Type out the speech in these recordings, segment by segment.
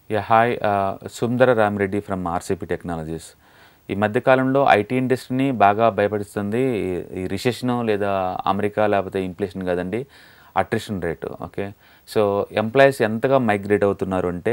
yeah hi Sundara Ramireddy from RCP Technologies ఈ మధ్యకాలంలో IT ఇండస్ట్రీని బాగా భయపడిస్తుంది ఈ- ఈ రిసెషన్ లేదా అమెరికా లేకపోతే ఇన్ఫ్లేషన్ కదండి attrition rate okay so employees ఎంతగా మైగ్రేట్ అవుతున్నారు అంటే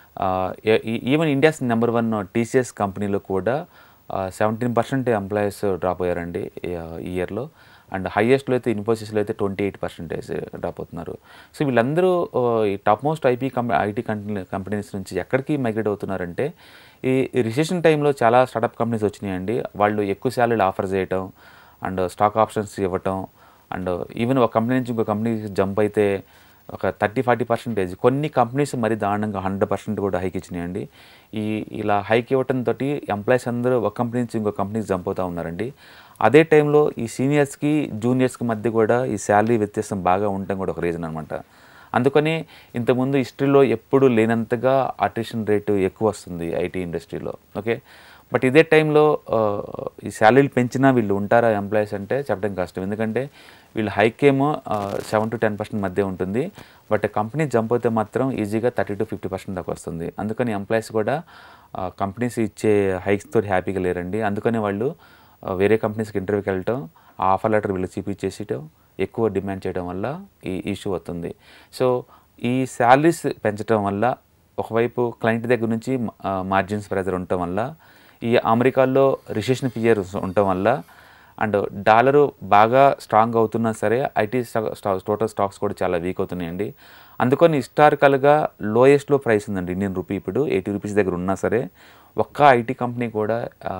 even India's number one TCS కంపెనీలో కూడా సెవెంటీన్ పర్సెంట్ ఎంప్లాయీస్ డ్రాప్ అయ్యారండి ఈ ఇయర్లో అండ్ హైయెస్ట్లో అయితే ఇన్ఫోసిస్లో అయితే ట్వంటీ ఎయిట్ పర్సెంటేజ్ డ్రాప్ అవుతున్నారు సో వీళ్ళందరూ ఆ, ఈ top most IP company IT company companies నుంచి ఎక్కడికి మైగ్రేట్ అవుతున్నారంటే ఈ రిసెషన్ టైంలో చాలా స్టార్టప్ కంపెనీస్ వచ్చినాయండి వాళ్ళు ఎక్కువ శాలరీలు ఆఫర్ చేయటం అండ్ స్టాక్ ఆప్షన్స్ ఇవ్వటం అండ్ ఈవెన్ ఒక కంపెనీ నుంచి ఇంకో కంపెనీకి జంప్ అయితే ఒక థర్టీ ఫార్టీ పర్సెంటేజ్ కొన్ని కంపెనీస్ మరి దారుణంగా హండ్రెడ్ పర్సెంట్ కూడా హైక్ ఇచ్చినాయండి ఈ ఇలా హైక్ ఇవ్వటంతో ఎంప్లాయీస్ అందరూ ఒక కంపెనీ నుంచి ఇంకో కంపెనీకి జంప్ అవుతూ ఉన్నారండి అదే టైంలో ఈ సీనియర్స్కి జూనియర్స్కి మధ్య కూడా ఈ శాలరీ వ్యత్యాసం బాగా ఉండటం కూడా ఒక రీజన్ అనమాట అందుకని ఇంతకుముందు హిస్టరీలో ఎప్పుడు లేనంతగా అట్రిషన్ రేటు ఎక్కువ వస్తుంది ఐటీ ఇండస్ట్రీలో ఓకే బట్ ఇదే టైంలో ఆ, ఈ శాలరీలు పెంచినా వీళ్ళు ఉంటారా ఎంప్లాయీస్ అంటే చెప్పడం కష్టం ఎందుకంటే వీళ్ళు హైక్ ఏమో సెవెన్ టు టెన్ పర్సెంట్ మధ్య ఉంటుంది బట్ కంపెనీ జంప్ అయితే మాత్రం ఈజీగా థర్టీ టు ఫిఫ్టీ పర్సెంట్ దాకా వస్తుంది అందుకని ఎంప్లాయీస్ కూడా కంపెనీస్ ఇచ్చే హైక్స్ తోటి హ్యాపీగా లేరండి అందుకని వాళ్ళు ఆ, వేరే కంపెనీస్కి ఇంటర్వ్యూకి వెళ్ళటం ఆ ఆఫర్ లెటర్ వీళ్ళు చూపించేసేయటం ఎక్కువ డిమాండ్ చేయడం వల్ల ఈ ఇష్యూ వస్తుంది సో ఈ శాలరీస్ పెంచడం వల్ల ఒకవైపు క్లయింట్ దగ్గర నుంచి మార్జిన్స్ ప్రెజర్ ఉండటం వల్ల ఈ అమెరికాలో రిసెషన్ ఫియర్ ఉండటం వల్ల అండ్ డాలరు బాగా స్ట్రాంగ్ అవుతున్నా సరే ఐటీ స్టాక్ టోటల్ స్టాక్స్ కూడా చాలా వీక్ అవుతున్నాయండి అందుకని హిస్టారికల్గా లోయెస్ట్లో ప్రైస్ ఉందండి ఇండియన్ రూపీ ఇప్పుడు ఎయిటీ రూపీస్ దగ్గర ఉన్నా సరే ఒక్క ఐటీ కంపెనీ కూడా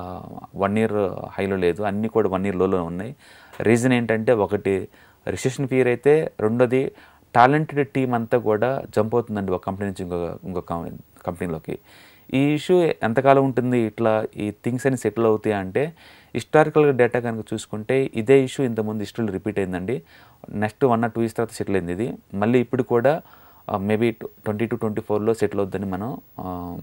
వన్ ఇయర్ హైలో లేదు అన్నీ కూడా వన్ ఇయర్ లోలో ఉన్నాయి రీజన్ ఏంటంటే ఒకటి రిసెషన్ ఫియర్ అయితే రెండోది టాలెంటెడ్ టీం అంతా కూడా జంప్ అవుతుందండి ఒక కంపెనీ నుంచి ఇంకొక ఇంకొక కంపెనీలోకి ఈ ఇష్యూ ఎంతకాలం ఉంటుంది ఇట్లా ఈ థింగ్స్ అని సెటిల్ అవుతాయి అంటే హిస్టారికల్ డేటా కనుక చూసుకుంటే ఇదే ఇష్యూ ఇంతకుముందు హిస్టరీలో రిపీట్ అయిందండి next one or two years తర్వాత సెటిల్ అయింది ఇది మళ్ళీ ఇప్పుడు కూడా మేబీ ట్వంటీ టు ట్వంటీ ఫోర్లో సెటిల్ అవుద్దని మనం ఆ,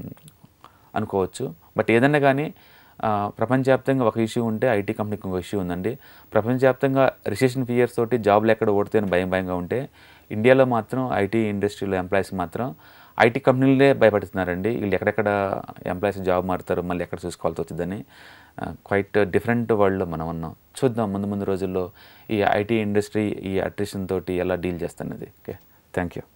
అనుకోవచ్చు బట్ ఏదన్నా కానీ ఆ, ప్రపంచవ్యాప్తంగా ఒక ఇష్యూ ఉంటే ఐటీ కంపెనీకి ఇంకో ఇష్యూ ఉందండి ప్రపంచవ్యాప్తంగా రిసెషన్ ఫియర్స్ తోటి జాబ్లు ఎక్కడ ఓడితే అని భయం భయంగా ఉంటే ఇండియాలో మాత్రం ఐటీ ఇండస్ట్రీలో ఎంప్లాయీస్ మాత్రం ఐటీ కంపెనీలే భయపడుతున్నారండి వీళ్ళు ఎక్కడెక్కడ ఎంప్లాయీస్ జాబ్ మారుతారు మళ్ళీ ఎక్కడ చూసుకోవాల్సి వచ్చిందని క్వైట్ డిఫరెంట్ వరల్డ్లో మనం ఉన్నాం చూద్దాం ముందు ముందు రోజుల్లో ఈ ఐటీ ఇండస్ట్రీ ఈ అట్రిషన్ తోటి ఎలా డీల్ చేస్తున్నది ఓకే థ్యాంక్ యూ